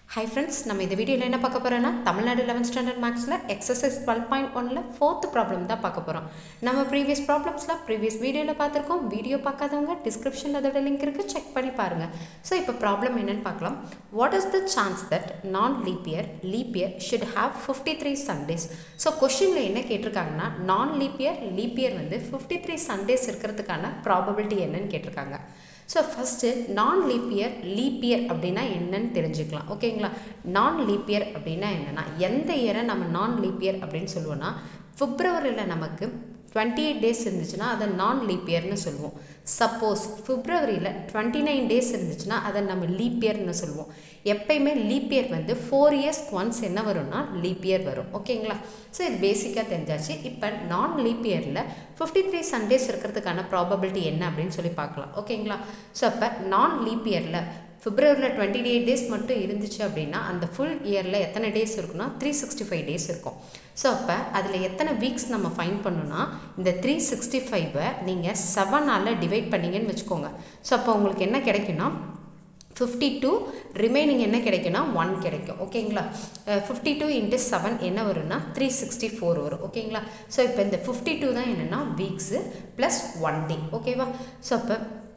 hi friends நம்ம இந்த வீடியோவில் என்ன பார்க்க போகிறோன்னா தமிழ்நாடு லெவன்த் ஸ்டாண்டர்ட் மேக்ஸில் எக்ஸசைஸ் டுவெல் பாயிண்ட் ஒனில் ஃபோர்த் ப்ராப்ளம் தான் பார்க்க போகிறோம் நம்ம ப்ரீவியஸ் ப்ராப்ளம்ஸில் ப்ரீவியஸ் வீடியோவில் பார்த்துருக்கோம் வீடியோ பார்க்காதவங்க டிஸ்கிரிப்ஷனில் அதோட லிங்க் இருக்குது செக் பண்ணி பாருங்கள் ஸோ இப்போ ப்ராப்ளம் என்னென்னு பார்க்கலாம் what is the chance that non leap year leap year should have fifty three Sundays so கொஷினில் என்ன கேட்டிருக்காங்கன்னா non leap year leap year வந்து ஃபிஃப்டி த்ரீ சண்டேஸ் இருக்கிறதுக்கான ப்ராபபிலிட்டி என்னன்னு கேட்டிருக்காங்க so first non leap year leap year அப்படின்னா என்னன்னு தெரிஞ்சுக்கலாம் ஓகேங்களா நான் லீப் இயர் அப்படின்னா என்னென்னா எந்த இயரை நம்ம நான் லீப் இயர் அப்படின்னு சொல்லுவோன்னா பிப்ரவரியில் நமக்கு டுவெண்ட்டி எயிட் டேஸ் இருந்துச்சுன்னா அதை நான் லீப் இயர்னு சொல்லுவோம் சப்போஸ் பிப்ரவரியில் டுவெண்ட்டி நைன் டேஸ் இருந்துச்சுன்னா அதை நம்ம லீப் இயர்னு சொல்லுவோம் எப்பயுமே லீப் இயர் வந்து ஃபோர் இயர்ஸ்க்கு ஒன்ஸ் என்ன வரும்னா லீப் இயர் வரும் ஓகேங்களா ஸோ இது பேசிக்காக தெரிஞ்சாச்சு இப்போ நான் லீப் இயரில் ஃபிஃப்டி த்ரீ சண்டேஸ் இருக்கிறதுக்கான ப்ராபபிலிட்டி என்ன அப்படின்னு சொல்லி பார்க்கலாம் ஓகேங்களா ஸோ அப்போ நான் லீப் இயரில் பிப்ரவரியில் டுவெண்ட்டி எயிட் டேஸ் மட்டும் இருந்துச்சு அப்படின்னா அந்த ஃபுல் இயரில் எத்தனை டேஸ் இருக்குன்னா த்ரீ சிக்ஸ்டி ஃபைவ் டேஸ் இருக்கும் ஸோ அப்போ அதில் எத்தனை வீக்ஸ் நம்ம ஃபைன் பண்ணணும்னா இந்த த்ரீ சிக்ஸ்டி ஃபைவை நீங்கள் செவனால் டிவைட் பண்ணிங்கன்னு வச்சுக்கோங்க ஸோ அப்போ உங்களுக்கு என்ன கிடைக்குன்னா ஃபிஃப்டி டூ ரிமைனிங் என்ன கிடைக்குன்னா ஒன் கிடைக்கும் ஓகேங்களா ஃபிஃப்டி டூ இன்ட்டு செவன் என்ன வரும்னா த்ரீ சிக்ஸ்டி ஃபோர் வரும் ஓகேங்களா ஸோ இப்போ இந்த ஃபிஃப்டி டூ தான் என்னென்னா வீக்ஸு ப்ளஸ் ஒன் டே ஓகேவா ஸோ அப்போ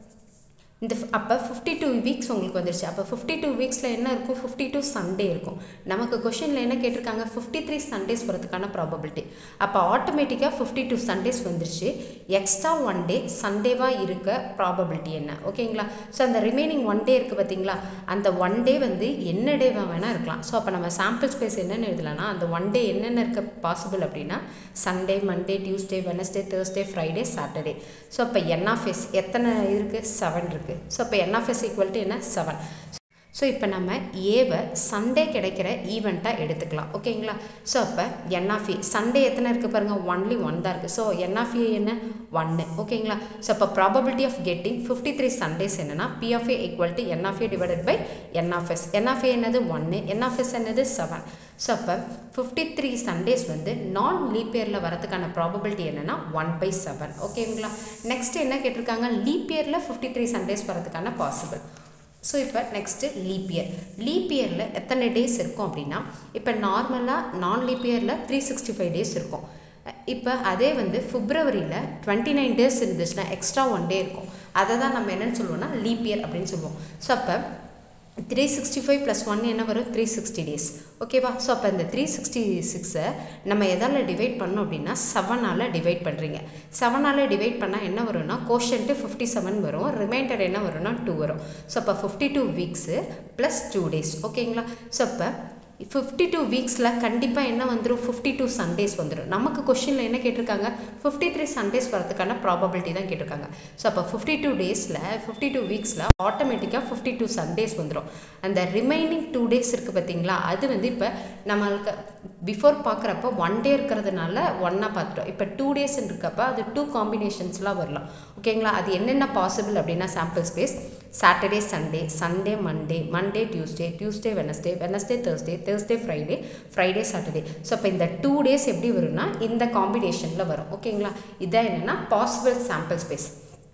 இந்த அப்போ ஃபிஃப்டி டூ வீக்ஸ் உங்களுக்கு வந்துருச்சு அப்போ ஃபிஃப்டி டூ வீக்ஸில் என்ன இருக்கும் ஃபிஃப்டி டூ சண்டே இருக்கும் நமக்கு கொஷினில் என்ன கேட்டிருக்காங்க ஃபிஃப்டி த்ரீ சண்டேஸ் வரதுக்கான ப்ராபபிலிட்டி அப்போ ஆட்டோமேட்டிக்காக ஃபிஃப்டி டூ சண்டேஸ் வந்துருச்சு எக்ஸ்ட்ரா ஒன் டே சண்டேவாக இருக்க ப்ராபபிலிட்டி என்ன ஓகேங்களா ஸோ அந்த ரிமைனிங் ஒன் டே இருக்குது பார்த்தீங்களா அந்த ஒன் டே வந்து என்ன டேவாக வேணால் இருக்கலாம் ஸோ அப்போ நம்ம சாம்பிள் ஸ்பேஸ் என்னென்னு எழுதலாம்னா அந்த ஒன் டே என்னென்ன இருக்க பாசிபிள் அப்படின்னா Sunday Monday Tuesday Wednesday Thursday Friday Saturday so அப்போ என் ஆஃப் எஸ் எத்தனை இருக்குது செவன் இருக்குது ஸோ இப்போ n of S equal to என்ன செவன் ஸோ இப்போ நம்ம ஏவை சண்டே கிடைக்கிற ஈவெண்ட்டாக எடுத்துக்கலாம் ஓகேங்களா ஸோ அப்போ என்ஆஃப்ஏ சண்டே எத்தனை இருக்குது பாருங்கள் ஒன்லி ஒன் தான் இருக்குது ஸோ என்ஆஃப்ஏ என்ன ஒன்று ஓகேங்களா ஸோ அப்போ probability of getting fifty three Sundays என்னன்னா PFA equal to n of A divided by n of S n of A என்னது ஒன்று என்ஆஃப்எஸ் என்னது செவன் ஸோ அப்போ ஃபிஃப்டி த்ரீ சண்டேஸ் வந்து நான் லீப் இயரில் வரதுக்கான ப்ராபபிலிட்டி என்னென்னா ஒன் பை செவன் ஓகேங்களா நெக்ஸ்ட் என்ன கேட்டிருக்காங்க லீப் இயரில் ஃபிஃப்டி த்ரீ சண்டேஸ் வரதுக்கான பாசிபிள் ஸோ இப்போ நெக்ஸ்ட்டு லீப் இயர் லீப் இயரில் எத்தனை டேஸ் இருக்கும் அப்படின்னா இப்போ நார்மலாக நான் லீப் இயரில் த்ரீ சிக்ஸ்டி ஃபைவ் டேஸ் இருக்கும் இப்போ அதே வந்து பிப்ரவரியில் டுவெண்ட்டி நைன் டேஸ் இருந்துச்சுன்னா எக்ஸ்ட்ரா ஒன் டே இருக்கும் அதை தான் நம்ம என்னென்னு சொல்லுவோம்னா லீப் இயர் அப்படின்னு சொல்லுவோம் ஸோ அப்போ three sixty five plus one என்ன வரும் த்ரீ சிக்ஸ்டி டேஸ் ஓகேவா ஸோ அப்போ இந்த த்ரீ சிக்ஸ்டி சிக்ஸை நம்ம எதால் டிவைட் பண்ணோம் அப்படின்னா செவனால் டிவைட் பண்ணுறீங்க செவனால் டிவைட் பண்ணால் என்ன வரும்னா கோஷன்ட்டு ஃபிஃப்டி செவன் வரும் ரிமைண்டர் என்ன வரும்னா டூ வரும் ஸோ அப்போ fifty two weeks plus two days ஓகேங்களா ஸோ அப்போ ஃபிஃப்டி டூ வீக்ஸில் கண்டிப்பாக என்ன வந்துடும் ஃபிஃப்டி டூ சண்டேஸ் வந்துடும் நமக்கு கொஷினில் என்ன கேட்டிருக்காங்க ஃபிஃப்டி த்ரீ சண்டேஸ் வரதுக்கான ப்ராபபிலிட்டி தான் கேட்டிருக்காங்க ஸோ அப்போ ஃபிஃப்டி டூ டேஸில் ஃபிஃப்டி டூ வீக்ஸில் ஆட்டோமேட்டிக்காக ஃபிஃப்டி டூ சண்டேஸ் வந்துடும் அந்த ரிமைனிங் டூ டேஸ் இருக்குது பார்த்தீங்களா அது வந்து இப்போ நம்மளுக்கு பிஃபோர் பார்க்குறப்ப ஒன் டே இருக்கிறதுனால ஒன்னாக பார்த்துட்டோம் இப்போ டூ டேஸ் இருக்கப்ப அது டூ காம்பினேஷன்ஸ்லாம் வரலாம் ஓகேங்களா அது என்னென்ன பாசிபிள் அப்படின்னா sample space Saturday Sunday Sunday Monday Monday Tuesday Tuesday Wednesday Wednesday Thursday Thursday Friday Friday Saturday so இப்போ இந்த டூ டேஸ் எப்படி வரும்னா இந்த காம்பினேஷனில் வரும் ஓகேங்களா இதான் என்னென்னா பாசிபிள் சாம்பிள் ஸ்பேஸ்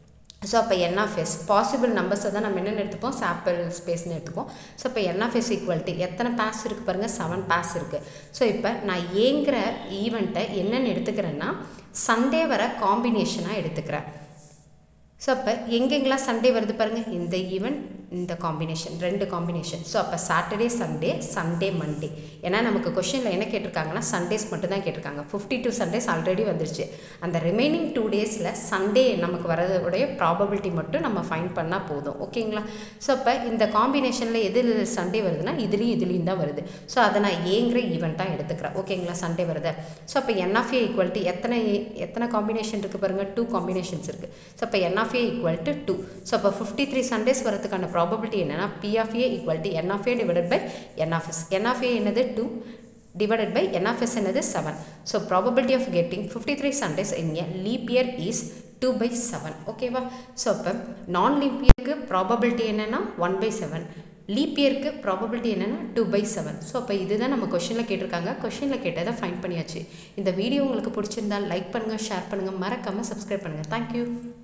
ஸோ அப்போ என்ஆஃப்எஸ் பாசிபிள் நம்பர்ஸை தான் நம்ம என்னென்னு எடுத்துப்போம் சாம்பிள் ஸ்பேஸ்னு எடுத்துப்போம் ஸோ இப்போ என்ஆஃப்எஸ் ஈக்குவல் டு எத்தனை பாஸ் இருக்குது பாருங்கள் செவன் பாஸ் இருக்குது ஸோ இப்போ நான் ஏங்கிற ஈவெண்ட்டை என்னென்னு எடுத்துக்கிறேன்னா சண்டே வர காம்பினேஷனாக எடுத்துக்கிறேன் ஸோ அப்போ எங்கெங்கெல்லாம் சண்டே வருது பாருங்கள் இந்த ஈவெண்ட் இந்த காம்பினேஷன் ரெண்டு காம்பினேஷன் ஸோ அப்போ சாட்டர்டே சண்டே சண்டே மண்டே ஏன்னா நமக்கு கொஷினில் என்ன கேட்டிருக்காங்கன்னா சண்டேஸ் மட்டும் தான் கேட்டிருக்காங்க ஃபிஃப்டி டூ சண்டேஸ் ஆல்ரெடி வந்துருச்சு அந்த ரிமைனிங் டூ டேஸில் சண்டே நமக்கு வரதுடைய ப்ராபபிலிட்டி மட்டும் நம்ம ஃபைன் பண்ணால் போதும் ஓகேங்களா ஸோ அப்போ இந்த காம்பினேஷனில் எது சண்டே வருதுன்னா இதுலேயும் இதுலேயும் தான் வருது ஸோ அதை நான் ஏங்கிற ஈவெண்ட்டாக எடுத்துக்கிறேன் ஓகேங்களா சண்டே வருது ஸோ அப்போ என்ஆஃப்ஏ ஈக்குவல் டு எத்தனை எத்தனை காம்பினேஷன் இருக்குது பாருங்கள் டூ காம்பினேஷன்ஸ் இருக்குது ஸோ அப்போ n of A equal to two so அப்போ ஃபிஃப்டி த்ரீ சண்டேஸ் வரதுக்கான ப்ராபபிலிட்டி என்னன்னா P of A equal to n of A divided by n of S n of A என்னது two divided by n of s என்னது 7 so probability of getting 53 sundays in a leap year is 2 by 7 ஓகேவா so அப்போ நான் leaf இயருக்கு probability என்னென்னா one by seven leap இயருக்கு probability என்னென்னா two by seven so அப்போ இதுதான் நம்ம கொஷினில் கேட்டிருக்காங்க கொஷினில் கேட்டதை ஃபைன் பண்ணியாச்சு இந்த வீடியோ உங்களுக்கு பிடிச்சிருந்தால் லைக் பண்ணுங்கள் ஷேர் பண்ணுங்கள் மறக்காமல் சப்ஸ்கிரைப் பண்ணுங்கள் தேங்க்யூ